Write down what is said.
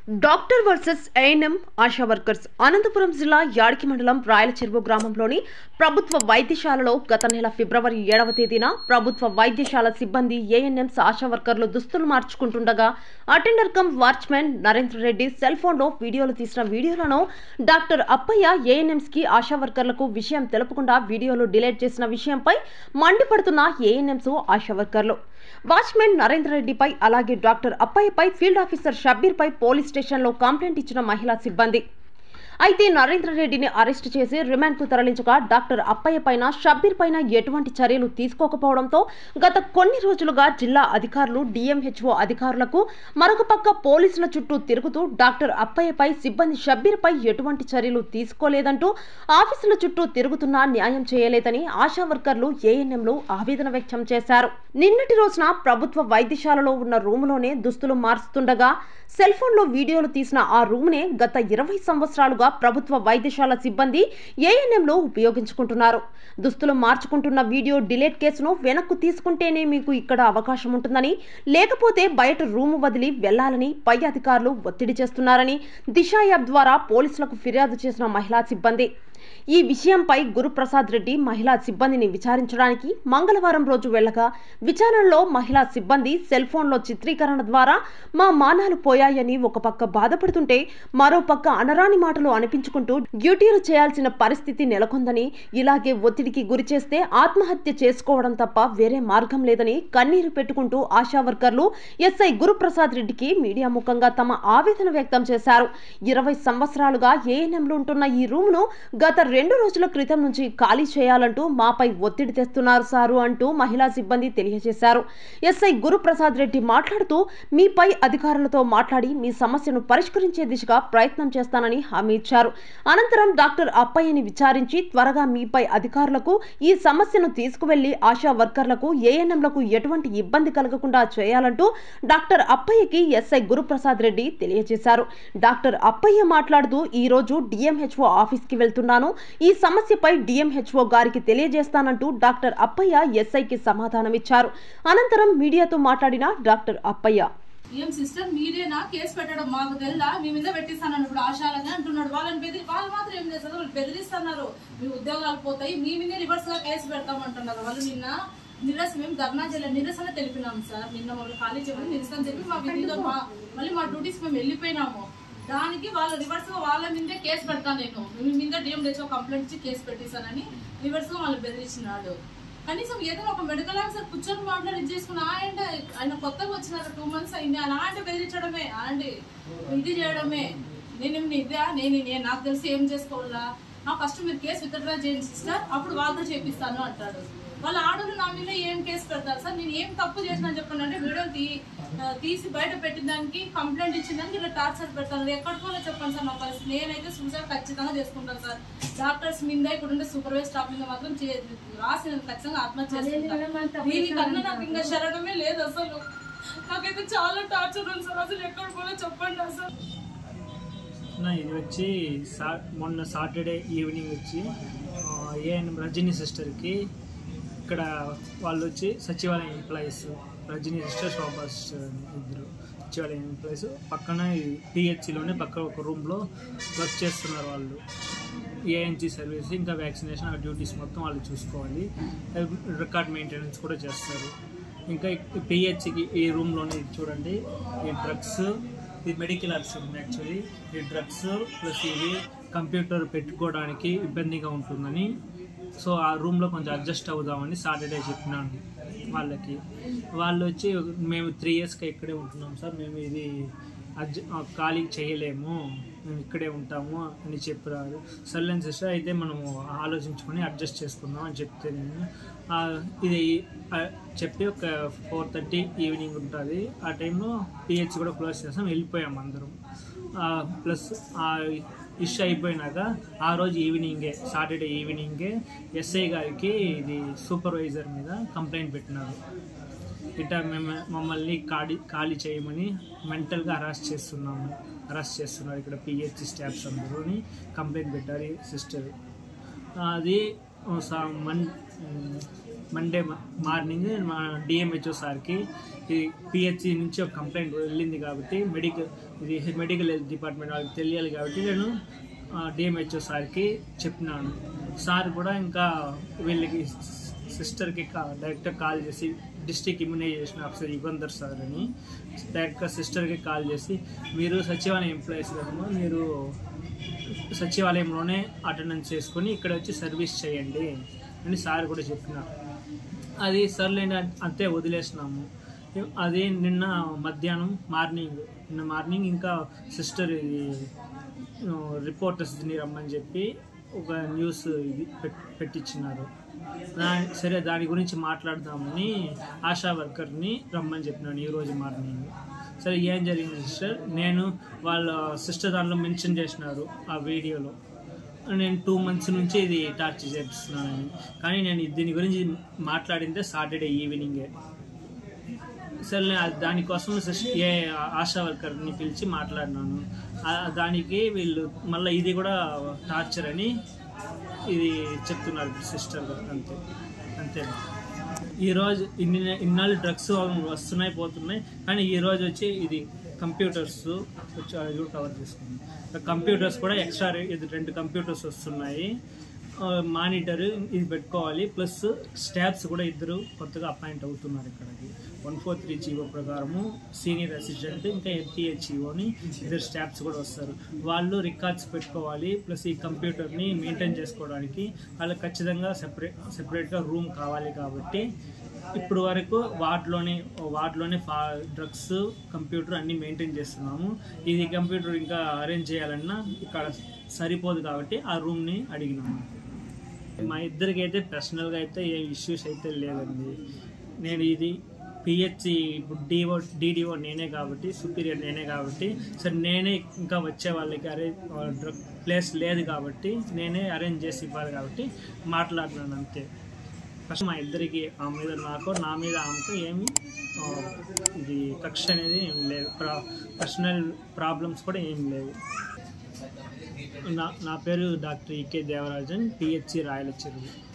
doctor versus ANM Asha workers Anantapur జిల్లా యాడికి మండలం రాయలచెరువు గ్రామంలోని ప్రభుత్వ వైద్యశాలలో గత నెల ఫిబ్రవరి ఏడవ తేదీన ప్రభుత్వ వైద్యశాల సిబ్బంది ఏఎన్ఎంస్ ఆశా వర్కర్లు దుస్తులు మార్చుకుంటుండగా attender cum watchman Narendra Reddy cell ఫోన్లో వీడియోలు తీసిన వీడియోలను డాక్టర్ అప్పయ్య ఏఎన్ఎంస్ కి ఆశా వర్కర్లకు విషయం తెలపకుండా వీడియోలు డిలీట్ చేసిన విషయంపై మండిపడుతున్న ఏఎన్ఎంస్ ఆశా వర్కర్లు వాచ్మెన్ నరేంద్ర రెడ్డిపై అలాగే డాక్టర్ అప్పయ్యపై ఫీల్డ్ ఆఫీసర్ షబ్బీర్పై పోలీస్ స్టేషన్లో కంప్లైంట్ ఇచ్చిన మహిళా సిబ్బంది అయితే నరేంద్ర రెడ్డిని అరెస్టు చేసి రిమాండ్కు తరలించగా డాక్టర్ అప్పయ్య పైన షబ్బీర్ పైన ఎటువంటి చర్యలు తీసుకోకపోవడంతో గత కొన్ని రోజులుగా జిల్లా అధికారులు డిఎంహెచ్ఓ అధికారులకు మరొక పక్క పోలీసుల చుట్టూ తిరుగుతూ డాక్టర్ అప్పయ్యపై సిబ్బంది షబ్బీర్పై ఎటువంటి చర్యలు తీసుకోలేదంటూ ఆఫీసుల చుట్టూ తిరుగుతున్నా న్యాయం చేయలేదని ఆశా వర్కర్లు ఏఎన్ఎంలు ఆవేదన వ్యక్తం చేశారు నిన్నటి రోజున ప్రభుత్వ వైద్యశాలలో ఉన్న రూములోనే దుస్తులు మార్చుతుండగా సెల్ ఫోన్లో వీడియోలు తీసిన ఆ రూమ్నే గత ఇరవై సంవత్సరాలుగా ప్రభుత్వ వైద్యశాల సిబ్బంది ఏఎన్ఎంలో ఉపయోగించుకుంటున్నారు దుస్తులు మార్చుకుంటున్న వీడియో డిలేట్ కేసును వెనక్కు తీసుకుంటేనే మీకు ఇక్కడ అవకాశం ఉంటుందని లేకపోతే బయట రూము వదిలి వెళ్లాలని పై అధికారులు ఒత్తిడి చేస్తున్నారని దిశ యాప్ ద్వారా పోలీసులకు ఫిర్యాదు చేసిన మహిళా సిబ్బంది ఈ విషయంపై గురుప్రసాద్ రెడ్డి మహిళా సిబ్బందిని విచారించడానికి మంగళవారం రోజు వెళ్ళగా విచారణలో మహిళా సిబ్బంది సెల్ ఫోన్లో చిత్రీకరణ ద్వారా మా మానాలు పోయాయని ఒక పక్క బాధపడుతుంటే మరో పక్క అనరాని మాటలు అనిపించుకుంటూ డ్యూటీలు చేయాల్సిన పరిస్థితి నెలకొందని ఇలాగే ఒత్తిడికి గురి చేస్తే ఆత్మహత్య చేసుకోవడం తప్ప వేరే మార్గం లేదని కన్నీరు పెట్టుకుంటూ ఆశా వర్కర్లు ఎస్ఐ గురుప్రసాద్ రెడ్డికి మీడియా ముఖంగా తమ ఆవేదన వ్యక్తం చేశారు ఇరవై సంవత్సరాలుగా ఏఎన్ఎంలో ఉంటున్న ఈ రూమును గత రెండు రోజుల క్రితం నుంచి ఖాళీ చేయాలంటూ మాపై ఒత్తిడి తెస్తున్నారు సారు అంటూ మహిళా సిబ్బంది తెలియజేశారు ఎస్ఐ గురుప్రసాద్ రెడ్డి మాట్లాడుతూ మీపై అధికారులతో మాట్లాడి మీ సమస్యను పరిష్కరించే దిశగా ప్రయత్నం చేస్తానని హామీ ఇచ్చారు అనంతరం డాక్టర్ అప్పయ్యని విచారించి త్వరగా మీపై అధికారులకు ఈ సమస్యను తీసుకువెళ్లి ఆశా వర్కర్లకు ఏఎన్ఎంలకు ఎటువంటి ఇబ్బంది కలగకుండా చేయాలంటూ డాక్టర్ అప్పయ్యకి ఎస్ఐ గురుప్రసాద్ రెడ్డి తెలియజేశారు డాక్టర్ అప్పయ్య మాట్లాడుతూ ఈ రోజు డిఎంహెచ్ఓ ఆఫీస్కి వెళ్తున్నాను ఈ సమస్యపై డిఎంహెచ్ఓ గారికి తెలియజేస్తానంటూ డాక్టర్ అప్పయ్య ఎస్ఐకి సమాధానం ఇచ్చారు అనంతరం మీడియాతో మాట్లాడిన డాక్టర్ అప్పయ్య ఏం సిస్టర్ మీరేనా కేసు పెట్టడం మాకు తెలుదా మీ మీద పెట్టిస్తానని ఇప్పుడు ఆశాలని అంటున్నాడు వాళ్ళని బెదిరి వాళ్ళు మాత్రం ఏం చేస్తారు వాళ్ళు బెదిరిస్తున్నారు మీ ఉద్యోగాలు పోతాయి మీ మీదే రివర్స్ గా కేసు పెడతామంటున్నారు వాళ్ళు నిన్న నిరసన మేము ధర్నా జిల్లా నిరసన తెలిపినాం సార్ నిన్న వాళ్ళు ఖాళీ చేయమని నిరసన తెలిపి మా విధిలో మా- మళ్ళీ మా డ్యూటీస్ మేము వెళ్ళిపోయినాము దానికి వాళ్ళు రివర్స్ గా వాళ్ళ మీదే కేసు పెడతాను నేను మీ మీద డిఎండిహెచ్ఓ కంప్లైంట్ ఇచ్చి కేసు పెట్టిస్తానని రివర్స్ గా వాళ్ళు బెదిరించినాడు కనీసం ఏదైనా ఒక మెడికల్ ఆఫీసర్ కూర్చొని మాట్లాడి ఇది చేసుకుని ఆయన ఆయన కొత్తగా వచ్చినారు టూ మంత్స్ అయింది అలాంటి బెదిరించడమే అలాంటి ఇది చేయడమే నేను ఏమి ఇదా నేను నేను నాకు తెలిసి ఏం చేసుకోవాలా ఆ ఫస్ట్ మీరు కేసు విత్డ్రా చేయండి సిస్టర్ అప్పుడు వాళ్ళతో చేపిస్తాను అంటాడు వాళ్ళ ఆడలు నా మీద ఏం కేసు పెడతారు సార్ నేను ఏం తప్పు చేసినా చెప్పండి అంటే వీడియో తీ ఆ, తీసి బయట పెట్టిన దానికి కంప్లైంట్ ఇచ్చిన దానికి ఇలా టార్చర్ పెడతాను ఎక్కడికోలో చెప్పండి సార్ నా పరిస్థితి నేనైతే సూసైడ్ ఖచ్చితంగా చేసుకుంటాను సార్ డాక్టర్స్ మీద ఇక్కడ ఉండే సూపర్వైజ్ స్టాఫ్ మీద మాత్రం చే- రాసి నేను ఖచ్చితంగా ఆత్మహత్య చేసుకుంటాను దీనికన్నా నాకు ఇంకా శరణమే లేదు అసలు నాకైతే చాలా టార్చర్ ఉంది సార్ అసలు ఎక్కడికోలో చెప్పండి అసలు నా ఇది వచ్చి సా మొన్న సాటర్డే ఈవినింగ్ వచ్చి ఏఎన్ రజనీ సిస్టర్కి ఇక్కడ వాళ్ళు వచ్చి సచివాలయం employees Rajani sister Shobha sister అని ఇద్దరు సచివాలయం ఎంప్లాయీస్ పక్కన పిహెచ్సిలోనే పక్క ఒక రూమ్లో వర్క్ చేస్తున్నారు వాళ్ళు ఏఎన్జీ సర్వీస్ ఇంకా వ్యాక్సినేషన్ ఆ డ్యూటీస్ మొత్తం వాళ్ళు చూసుకోవాలి రికార్డ్ మెయింటెనెన్స్ కూడా చేస్తారు ఇంకా పిహెచ్సికి ఈ రూమ్లోనే ఇది చూడండి ఈ డ్రగ్స్ ఇది మెడికల్ ఆఫీస్ ఉంది యాక్చువల్లీ ఈ డ్రగ్స్ ప్లస్ ఇవి కంప్యూటర్ పెట్టుకోవడానికి ఇబ్బందిగా ఉంటుందని సో ఆ రూమ్లో కొంచెం అడ్జస్ట్ అవుదామని సాటర్డే చెప్పినాను వాళ్ళకి వాళ్ళు వచ్చి మేము త్రీ ఇయర్స్గా ఇక్కడే ఉంటున్నాం సార్ మేము ఇది అడ్జ ఆ, ఖాళీ చేయలేము మేము ఇక్కడే ఉంటాము అని చెప్పారు సర్లేని సిస్టర్ అయితే మనము ఆలోచించుకొని అడ్జస్ట్ చేసుకుందాం అని చెప్తే నేను ఆ, ఇది ఆ, చెప్పి ఒక ఫోర్ థర్టీ ఈవినింగ్ ఉంటుంది ఆ టైంలో పిహెచ్ కూడా క్లోజ్ చేస్తాం వెళ్ళిపోయాం అందరం ప్లస్ ఆ ఇష్యూ అయిపోయినాక ఆ రోజు ఈవినింగే సాటర్డే ఈవినింగే ఎస్ఐ గారికి ఇది సూపర్వైజర్ మీద కంప్లైంట్ పెట్టినారు ఇట్లా మేము మమ్మల్ని ఖాళీ ఖాళీ చేయమని మెంటల్గా అరెస్ట్ చేస్తున్నాము అరెస్ట్ చేస్తున్నారు ఇక్కడ పిహెచ్ స్టాఫ్స్ అందరూ అని కంప్లైంట్ పెట్టారు సిస్టర్ అది ఓ సా- మన్ మండే మార్నింగ్ మా డిఎంహెచ్ఓ సార్కి ఈ పిహెచ్సి నుంచి ఒక కంప్లైంట్ వెళ్ళింది కాబట్టి మెడికల్ ఇది మెడికల్ హెల్త్ డిపార్ట్మెంట్ వాళ్ళకి తెలియాలి కాబట్టి నేను డిఎంహెచ్ఓ సార్కి చెప్పినాను సార్ కూడా ఇంకా వీళ్ళకి సిస్టర్కి డైరెక్ట్గా కాల్ చేసి district immunisation officer Yugandhar sir అని డైరెక్ట్గా సిస్టర్కి కాల్ చేసి మీరు సచివాలయం ఎంప్లాయీస్ కదమ్మా మీరు సచివాలయంలోనే అటెండెన్స్ చేసుకొని ఇక్కడ వచ్చి సర్వీస్ చేయండి అని సార్ కూడా చెప్పినారు అది సర్లేండి అం- అంతే వదిలేసినాము అది నిన్న మధ్యాహ్నం మార్నింగ్ నిన్న మార్నింగ్ ఇంకా సిస్టర్ ఇది రిపోర్టర్స్ని రమ్మని చెప్పి ఒక న్యూస్ ఇది పెట్- పెట్టించినారు దా సరే దాని గురించి మాట్లాడదామని ఆశా వర్కర్ని రమ్మని చెప్పినాను ఈరోజు మార్నింగ్ సరే ఏం జరిగింది సిస్టర్ నేను వాళ్ళ సిస్టర్ దాంట్లో మెన్షన్ చేసినారు ఆ వీడియోలో నేను టూ మంత్స్ నుంచి ఇది టార్చర్ చేపిస్తున్నానని కానీ నేను దీని గురించి మాట్లాడిందే సాటర్డే ఈవినింగే సరే నేను అది దానికోసం సిస్- ఏ ఆశా వర్కర్ని పిలిచి మాట్లాడినాను ఆ దానికి వీళ్ళు మళ్ళీ ఇది కూడా టార్చర్ అని ఇది చెప్తున్నారు సిస్టర్ అంతే అంతే ఈరోజు ఇన్ని ఇన్నాళ్ళు డ్రగ్స్ వస్తున్నాయి పోతున్నాయి కానీ ఈ రోజు వచ్చి ఇది కంప్యూటర్స్ వచ్చి అది కూడా కవర్ చేసుకుంది కంప్యూటర్స్ కూడా ఎక్స్ట్రా ఇది రెండు కంప్యూటర్స్ వస్తున్నాయి మానిటర్ ఇది పెట్టుకోవాలి ప్లస్ స్టాఫ్స్ కూడా ఇద్దరు కొత్తగా అపాయింట్ అవుతున్నారు ఇక్కడికి వన్ ఫోర్ త్రీ జీవో ప్రకారము సీనియర్ అసిస్టెంట్ ఇంకా ఎఫ్టీహెచ్ జీవోని ఇద్దరు స్టాఫ్స్ కూడా వస్తారు వాళ్ళు రికార్డ్స్ పెట్టుకోవాలి ప్లస్ ఈ కంప్యూటర్ని మెయింటైన్ చేసుకోవడానికి వాళ్ళకి ఖచ్చితంగా సెపరేట్ సెపరేట్గా రూమ్ కావాలి కాబట్టి ఇప్పుడు వరకు వాటిలోనే వాటిలోనే ఫా డ్రగ్స్ కంప్యూటర్ అన్నీ మెయింటైన్ చేస్తున్నాము ఇది కంప్యూటర్ ఇంకా అరేంజ్ చేయాలన్నా ఇక్కడ సరిపోదు కాబట్టి ఆ రూమ్ని అడిగినాము మా ఇద్దరికి అయితే పర్సనల్గా అయితే ఏ ఇష్యూస్ అయితే లేదండి నేను ఇది పిహెచ్సి ఇప్పుడు డిఓ డిడిఓ నేనే కాబట్టి సుపీరియర్ నేనే కాబట్టి సరే నేనే ఇంకా వచ్చే వాళ్ళకి అరే డ్రగ్ ప్లేస్ లేదు కాబట్టి నేనే అరేంజ్ చేసి ఇవ్వాలి కాబట్టి మాట్లాడినాను అంతే ఫస్ట్ మా ఇద్దరికి ఆ మీద నాకు నా మీద ఆమెకు ఏమి ఆ, ఇది కక్ష అనేది ఏం లేదు ప్రా పర్సనల్ ప్రాబ్లమ్స్ కూడా ఏం లేవు నా నా పేరు doctor E K Devarajan PHC Rayala చెరువు